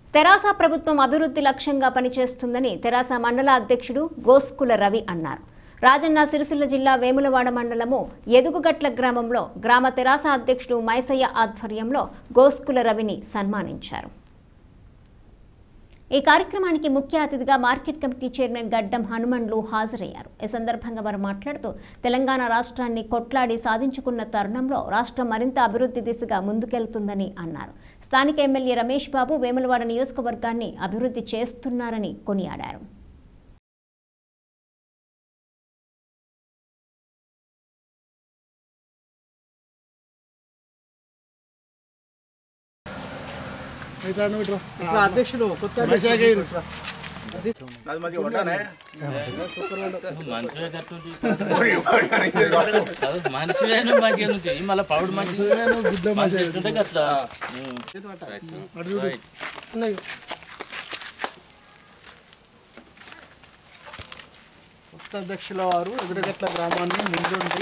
తెరాస ప్రభుత్వం అభివృద్ధి లక్ష్యంగా పనిచేస్తుందని తెరాస మండల అధ్యక్షుడు గోస్కుల రవి అన్నారు రాజన్న సిరిసిల్ల జిల్లా వేములవాడ మండలము ఎదుగుగట్ల గ్రామంలో గ్రామ తెరాస అధ్యక్షుడు మైసయ్య ఆధ్వర్యంలో గోస్కుల రవిని సన్మానించారు ఈ కార్యక్రమానికి ముఖ్య అతిథిగా మార్కెట్ కమిటీ చైర్మన్ గడ్డం హనుమండ్లు హాజరయ్యారు ఈ సందర్భంగా వారు మాట్లాడుతూ తెలంగాణ రాష్ట్రాన్ని కొట్లాడి సాధించుకున్న తరుణంలో రాష్ట్రం మరింత అభివృద్ధి దిశగా ముందుకెళ్తుందని అన్నారు స్థానిక ఎమ్మెల్యే రమేష్ బాబు వేములవాడ నియోజకవర్గాన్ని అభివృద్ధి చేస్తున్నారని కొనియాడారు ఇట్లా నువ్వు ఇట్లా. ఇట్లా అధ్యక్షులు కొత్త రమేష్ అధ్యక్షులు గారు. ఇట్లా. మనిషివే మంచిగా నుంచి మళ్ళీ పౌడు మంచి గుద్ద మనిషి. ఉంటే అట్లా అటు చూడు. కొత్త అధ్యక్షుల వారు ఎదురుగట్ల గ్రామాన్ని ముందుండి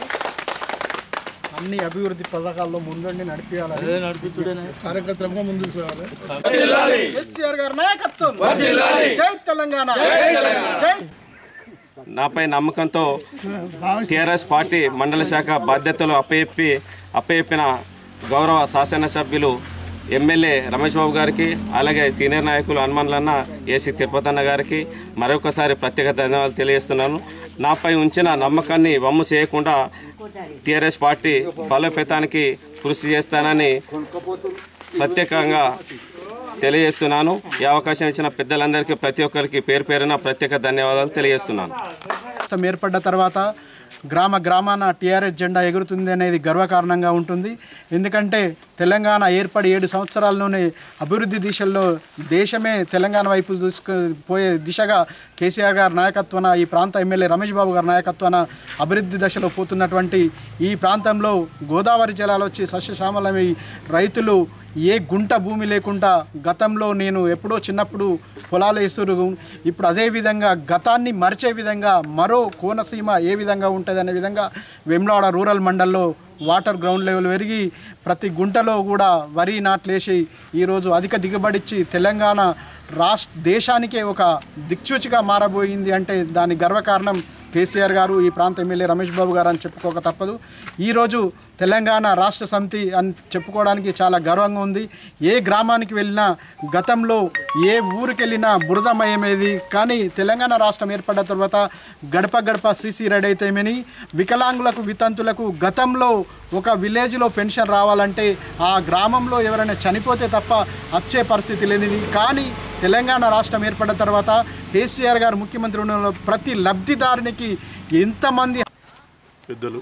అన్ని అభివృద్ధి పథకాల్లో ముందుండి నడిపించాలని నడిపిస్తుడేనా కార్యకర్తలుగా ముందుకు పోవాలి కేసీఆర్ గారి నాయకత్వం జై తెలంగాణ జై నాపై నమ్మకంతో టీఆర్ఎస్ పార్టీ మండల శాఖ బాధ్యతలు అప్పచెప్పి అప్పచెప్పిన గౌరవ శాసనసభ్యులు ఎమ్మెల్యే రమేష్ బాబు గారికి అలాగే సీనియర్ నాయకులు హనుమాన్లన్న ఏసీ తిరుపతన్న గారికి మరొకసారి ప్రత్యేక ధన్యవాదాలు తెలియజేస్తున్నాను నాపై ఉంచిన నమ్మకాన్ని వమ్ము చేయకుండా టీఆర్ఎస్ పార్టీ బలోపేతానికి కృషి చేస్తానని ప్రత్యేకంగా తెలియజేస్తున్నాను ఈ అవకాశం ఇచ్చిన పెద్దలందరికీ ప్రతి ఒక్కరికి పేరు పేరున ప్రత్యేక ధన్యవాదాలు తెలియజేస్తున్నాను రాష్ట్రం ఏర్పడ్డ తర్వాత గ్రామ గ్రామాన టీఆర్ఎస్ జెండా ఎగురుతుంది అనేది గర్వకారణంగా ఉంటుంది ఎందుకంటే తెలంగాణ ఏర్పడి ఏడు సంవత్సరాల్లోనే అభివృద్ధి దిశల్లో దేశమే తెలంగాణ వైపు దూసుకు పోయే దిశగా కేసీఆర్ గారి నాయకత్వాన ఈ ప్రాంత ఎమ్మెల్యే రమేష్ బాబు గారి నాయకత్వాన అభివృద్ధి దశలో పోతున్నటువంటి ఈ ప్రాంతంలో గోదావరి జలాలు వచ్చి సస్యశ్యామలమై రైతులు ఏ గుంట భూమి లేకుండా గతంలో నేను ఎప్పుడో చిన్నప్పుడు పొలాలు వేస్తురు ఇప్పుడు అదే విధంగా గతాన్ని మరిచే విధంగా మరో కోనసీమ ఏ విధంగా ఉంటుంది అనే విధంగా వెమ్లవాడ రూరల్ మండల్లో వాటర్ గ్రౌండ్ లెవెల్ పెరిగి ప్రతి గుంటలో కూడా వరి నాట్లేసి ఈరోజు అధిక దిగుబడిచ్చి తెలంగాణ రాష్ట్ర దేశానికే ఒక దిక్సూచిగా మారబోయింది అంటే దాని గర్వకారణం కేసీఆర్ గారు ఈ ప్రాంత ఎమ్మెల్యే రమేష్ బాబు గారు అని చెప్పుకోక తప్పదు ఈరోజు తెలంగాణ రాష్ట్ర సమితి అని చెప్పుకోవడానికి చాలా గర్వంగా ఉంది ఏ గ్రామానికి వెళ్ళినా గతంలో ఏ ఊరికి వెళ్ళినా బురదమయమేది కానీ తెలంగాణ రాష్ట్రం ఏర్పడ్డ తర్వాత గడప గడప సీసీ రెడీ అయితేమని వికలాంగులకు వితంతులకు గతంలో ఒక విలేజ్లో పెన్షన్ రావాలంటే ఆ గ్రామంలో ఎవరైనా చనిపోతే తప్ప వచ్చే పరిస్థితి లేనిది కానీ తెలంగాణ రాష్ట్రం ఏర్పడ్డ తర్వాత కేసీఆర్ గారు ముఖ్యమంత్రి ఉండడంలో ప్రతి లబ్ధిదారునికి ఎంతమంది పెద్దలు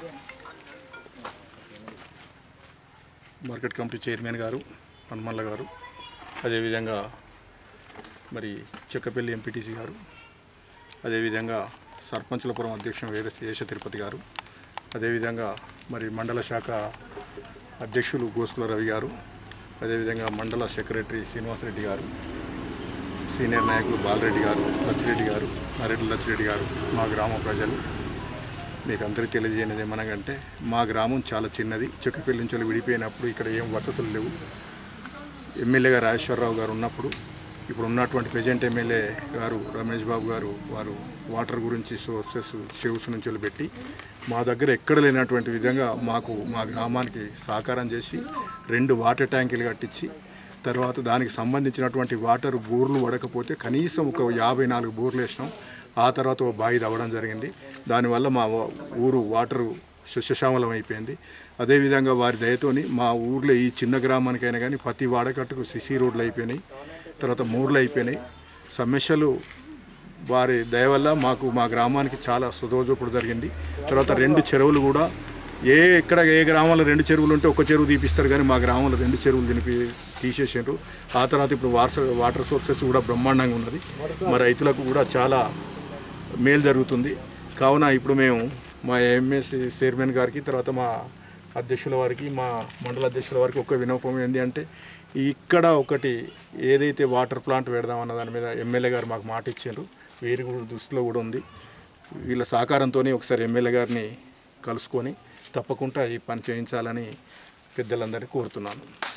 మార్కెట్ కమిటీ చైర్మన్ గారు హనుమల్ల గారు అదేవిధంగా మరి చెక్కపల్లి ఎంపీటీసీ గారు అదేవిధంగా సర్పంచులపురం అధ్యక్షుడు వేరే శేష తిరుపతి గారు అదేవిధంగా మరి మండల శాఖ అధ్యక్షులు గోస్కుల రవి గారు అదేవిధంగా మండల సెక్రటరీ శ్రీనివాసరెడ్డి గారు సీనియర్ నాయకులు బాలరెడ్డి గారు లచ్చిరెడ్డి గారు నరెడ్డి లచ్చిరెడ్డి గారు మా గ్రామ ప్రజలు మీకు అందరికీ తెలియజేయనిది ఏమనగంటే మా గ్రామం చాలా చిన్నది చెక్కపల్లి నుంచి విడిపోయినప్పుడు ఇక్కడ ఏం వసతులు లేవు ఎమ్మెల్యేగా రాజేశ్వరరావు గారు ఉన్నప్పుడు ఇప్పుడు ఉన్నటువంటి ప్రజెంట్ ఎమ్మెల్యే గారు రమేష్ బాబు గారు వారు వాటర్ గురించి సోర్సెస్ షేవ్స్ నుంచి పెట్టి మా దగ్గర ఎక్కడ లేనటువంటి విధంగా మాకు మా గ్రామానికి సహకారం చేసి రెండు వాటర్ ట్యాంకులు కట్టించి తర్వాత దానికి సంబంధించినటువంటి వాటర్ బోర్లు పడకపోతే కనీసం ఒక యాభై నాలుగు బోర్లు వేసినాం ఆ తర్వాత ఒక బావి తవ్వడం జరిగింది దానివల్ల మా వ- ఊరు వాటరు శస్యశ్యామలం అయిపోయింది అదేవిధంగా వారి దయతోని మా ఊర్లో ఈ చిన్న గ్రామానికైనా కానీ ప్రతి వాడకట్టుకు సిసి రోడ్లు అయిపోయినాయి తర్వాత మూర్లు అయిపోయినాయి సమస్యలు వారి దయ వల్ల మాకు మా గ్రామానికి చాలా సుదోజోపుడు జరిగింది తర్వాత రెండు చెరువులు కూడా ఏ ఎక్కడ ఏ గ్రామంలో రెండు చెరువులు ఉంటే ఒక చెరువు తీపిస్తారు కానీ మా గ్రామంలో రెండు చెరువులు తినిపి తీసేసారు ఆ తర్వాత ఇప్పుడు వాటర్ వాటర్ సోర్సెస్ కూడా బ్రహ్మాండంగా ఉన్నది మా రైతులకు కూడా చాలా మేలు జరుగుతుంది కావున ఇప్పుడు మేము మా ఎంఎస్ చైర్మన్ గారికి తర్వాత మా అధ్యక్షుల వారికి మా మండల అధ్యక్షుల వారికి ఒక వినోపం ఏంటి అంటే ఇక్కడ ఒకటి ఏదైతే వాటర్ ప్లాంట్ పెడదామన్న దాని మీద ఎమ్మెల్యే గారు మాకు మాట ఇచ్చారు వీరి కూడా దృష్టిలో కూడా ఉంది వీళ్ళ సహకారంతోనే ఒకసారి ఎమ్మెల్యే గారిని కలుసుకొని తప్పకుండా ఈ పని చేయించాలని పెద్దలందరినీ కోరుతున్నాను